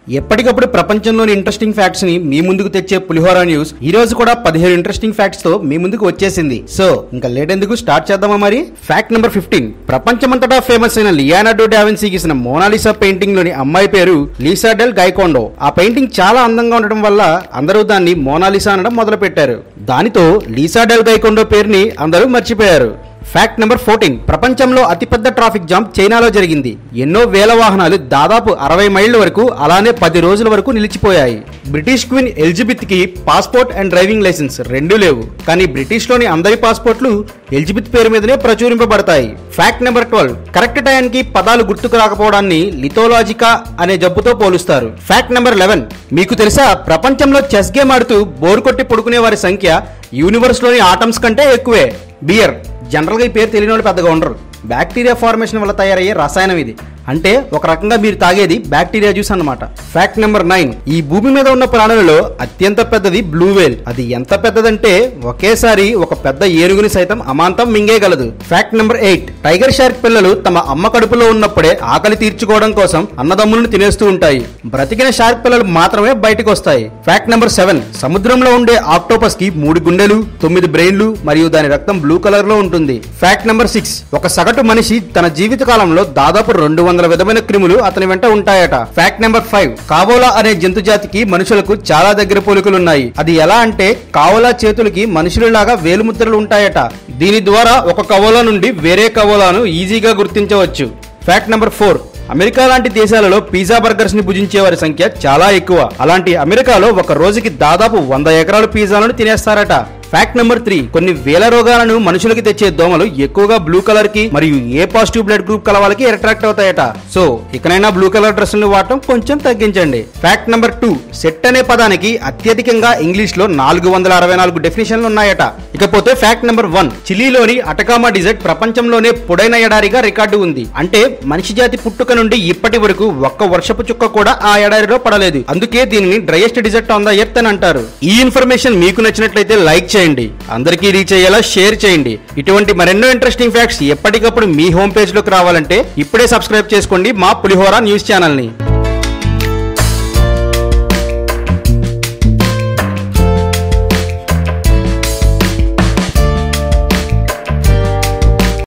ఎప్పటికప్పుడు ప్రపంచంలోని interesting facts ని మీ ముందుకు తెచ్చే పులిహోర న్యూస్ ఈ రోజు కూడా పదిహేడు ఇంట్రెస్టింగ్ ఫ్యాక్ట్స్ తో మీ ముందుకు వచ్చేసింది సో ఇంకా లేట్ ఎందుకు స్టార్ట్ చేద్దామా మరి ఫ్యాక్ట్ నెంబర్ ఫిఫ్టీన్ ప్రపంచమంతటా ఫేమస్ అయిన లియానార్డో డావిన్సీ గీసిన మోనాలిసా పెయింటింగ్ లోని అమ్మాయి పేరు లీసా డెల్ గైకోండో ఆ పెయింటింగ్ చాలా అందంగా ఉండటం వల్ల అందరూ దాన్ని మోనాలిసా అనడం మొదలు పెట్టారు దానితో లీసా డెల్ గైకోండో పేరుని అందరూ మర్చిపోయారు ఫ్యాక్ట్ నెంబర్ ఫోర్టీన్ ప్రపంచంలో అతిపెద్ద ట్రాఫిక్ జామ్ చైనాలో జరిగింది ఎన్నో వేల వాహనాలు దాదాపు అరవై మైళ్ళ వరకు అలానే పది రోజుల వరకు నిలిచిపోయాయి బ్రిటిష్ క్వీన్ ఎలిజబెత్ కి పాస్పోర్ట్ అండ్ డ్రైవింగ్ లైసెన్స్ రెండూ లేవు కానీ బ్రిటిష్ లోని అందరి పాస్పోర్ట్లు ఎలిజబెత్ పేరు మీదనే ప్రచురింపబడతాయి ఫ్యాక్ట్ నెంబర్ ట్వెల్వ్ కరెక్ట్ టైంకి పదాలు గుర్తుకు రాకపోవడాన్ని లిథోలాజికా అనే జబ్బుతో పోలుస్తారు ఫ్యాక్ట్ నెంబర్ లెవెన్ మీకు తెలుసా ప్రపంచంలో చెస్ గేమ్ ఆడుతూ బోరు కొట్టి పడుకునే వారి సంఖ్య యూనివర్స్ లోని ఆటమ్స్ కంటే ఎక్కువే బియర్ జనరల్ గా ఈ పేరు తెలియని వాళ్ళు పెద్దగా ఉండరు బ్యాక్టీరియా ఫార్మేషన్ వల్ల తయారయ్యే రసాయనం ఇది అంటే ఒక రకంగా మీరు తాగేది బ్యాక్టీరియా జ్యూస్ అన్నమాట ఫ్యాక్ట్ నెంబర్ నైన్ ఈ భూమి మీద ఉన్న ప్రాణులలో అత్యంత పెద్దది బ్లూ వేల్ అది ఎంత పెద్దదంటే ఒకేసారి ఒక పెద్ద ఏనుగుని సైతం అమాంతం మింగేయగలదు fact number eight tiger shark పిల్లలు తమ అమ్మ కడుపులో ఉన్నప్పుడే ఆకలి తీర్చుకోవడం కోసం అన్నదమ్ములను తినేస్తూ ఉంటాయి బ్రతికిన షార్క్ పిల్లలు మాత్రమే బయటకు వస్తాయి ఫ్యాక్ట్ నెంబర్ సెవెన్ సముద్రంలో ఉండే ఆక్టోపస్ కి మూడు గుండెలు తొమ్మిది బ్రెయిన్లు మరియు దాని రక్తం బ్లూ కలర్ లో ఉంటుంది ఫ్యాక్ట్ నెంబర్ సిక్స్ ఒక సగటు మనిషి తన జీవిత కాలంలో దాదాపు రెండు వందల విధమైన క్రిములు అతని వెంట ఉంటాయట ఫ్యాక్ట్ నెంబర్ ఫైవ్ కావోలా అనే జంతు జాతికి మనుషులకు చాలా దగ్గర పోలికలు ఉన్నాయి అది ఎలా అంటే కావోలా చేతులకి మనుషులలాగా వేలుముద్రలు ఉంటాయట దీని ద్వారా ఒక కవోలా నుండి వేరే కవోలాను ఈజీగా గుర్తించవచ్చు ఫ్యాక్ట్ నెంబర్ ఫోర్ అమెరికా లాంటి దేశాలలో పిజ్జా బర్గర్స్ ని భుజించే వారి సంఖ్య చాలా ఎక్కువ అలాంటి అమెరికాలో ఒక రోజుకి దాదాపు వంద ఎకరాల పిజ్జాలను తినేస్తారట ఫ్యాక్ట్ నెంబర్ త్రీ కొన్ని వేల రోగాలను మనుషులకి తెచ్చే దోమలు ఎక్కువగా బ్లూ కలర్ కి మరియు ఏ పాజిటివ్ బ్లడ్ గ్రూప్ కల వాళ్ళకి అట్రాక్ట్ అవుతాయట సో ఇకనైనా బ్లూ కలర్ డ్రెస్సులను వాడటం కొంచెం తగ్గించండి ఫ్యాక్ట్ నెంబర్ టూ సెట్ అనే పదానికి అత్యధికంగా ఇంగ్లీష్ లో నాలుగు వందల అరవై నాలుగు డెఫినేషన్లు ఉన్నాయట ఇకపోతే ఫ్యాక్ట్ నెంబర్ వన్ చిలీలోని అటకామా డిజర్ట్ ప్రపంచంలోనే పొడైన ఎడారిగా రికార్డు ఉంది అంటే మనిషి జాతి పుట్టుక నుండి ఇప్పటి వరకు ఒక్క వర్షపు చుక్క కూడా ఆ ఎడారిలో పడలేదు అందుకే దీనిని driest desert on the earth అని అంటారు ఈ ఇన్ఫర్మేషన్ మీకు నచ్చినట్లయితే లైక్ చేయండి అందరికీ రీచ్ అయ్యేలా షేర్ చేయండి ఇటువంటి మరెన్నో ఇంట్రెస్టింగ్ ఫ్యాక్ట్స్ ఎప్పటికప్పుడు మీ హోమ్ పేజ్ లోకి రావాలంటే ఇప్పుడే సబ్స్క్రైబ్ చేసుకోండి మా పులిహోర న్యూస్ ఛానల్ ని